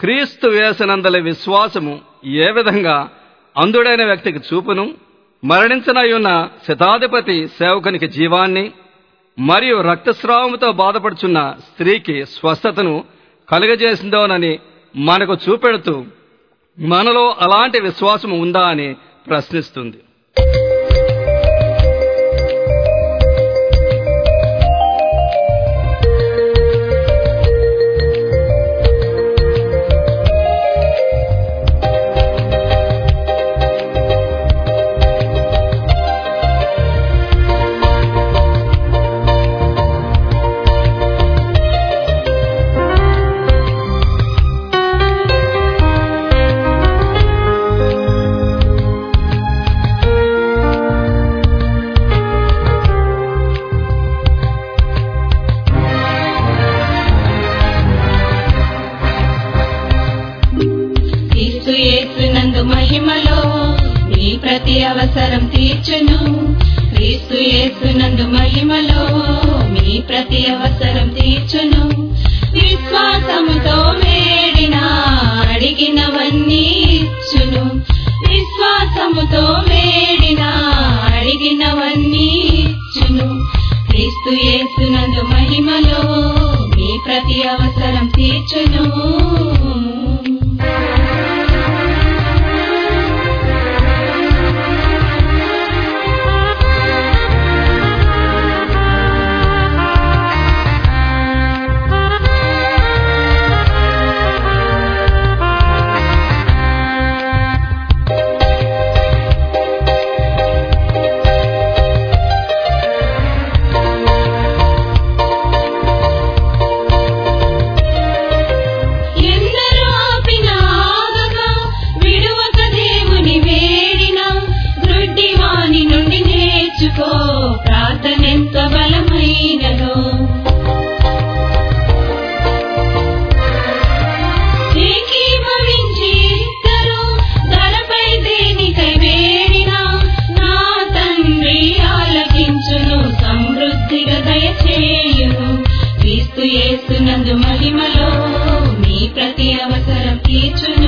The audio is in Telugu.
క్రీస్తు వేసినందలి విశ్వాసము ఏ విధంగా అంధుడైన వ్యక్తికి చూపును మరణించనయున్న శతాధిపతి సేవకునికి జీవాన్ని మరియు రక్తస్రావముతో బాధపడుచున్న స్త్రీకి స్వస్థతను కలుగజేసిందోనని మనకు చూపెడుతూ మనలో అలాంటి విశ్వాసం ఉందా అని ప్రశ్నిస్తుంది క్రీస్తు యేసునందు మహిమలో నీ ప్రతి అవసరం తీర్చును క్రీస్తు యేసునందు మహిమలో మీ ప్రతి అవసరం తీర్చును విశ్వాసముతో వేడిన అడిగినవన్నీ ఇచ్చును విశ్వాసముతో వేడిన అడిగినవన్నీ ఇచ్చును క్రీస్తు యేసునందు మహిమలో మీ ప్రతి అవసరం తీర్చును ఎందరో ఆపినా ఆగక, విడువక దేవుని వేడిన, గ్రుడ్డి వాని నుండి నేర్చుకో ప్రార్థనెంత బలమైనదో ఏకీభవించి ఇద్దరు ధరపై దేనికై వేడినా, నా తండ్రి ఆలకించును సమృద్ధిగా దయచేయును క్రీస్తు యేసునందు మహిమలో మీ ప్రతి అవసరం తీర్చును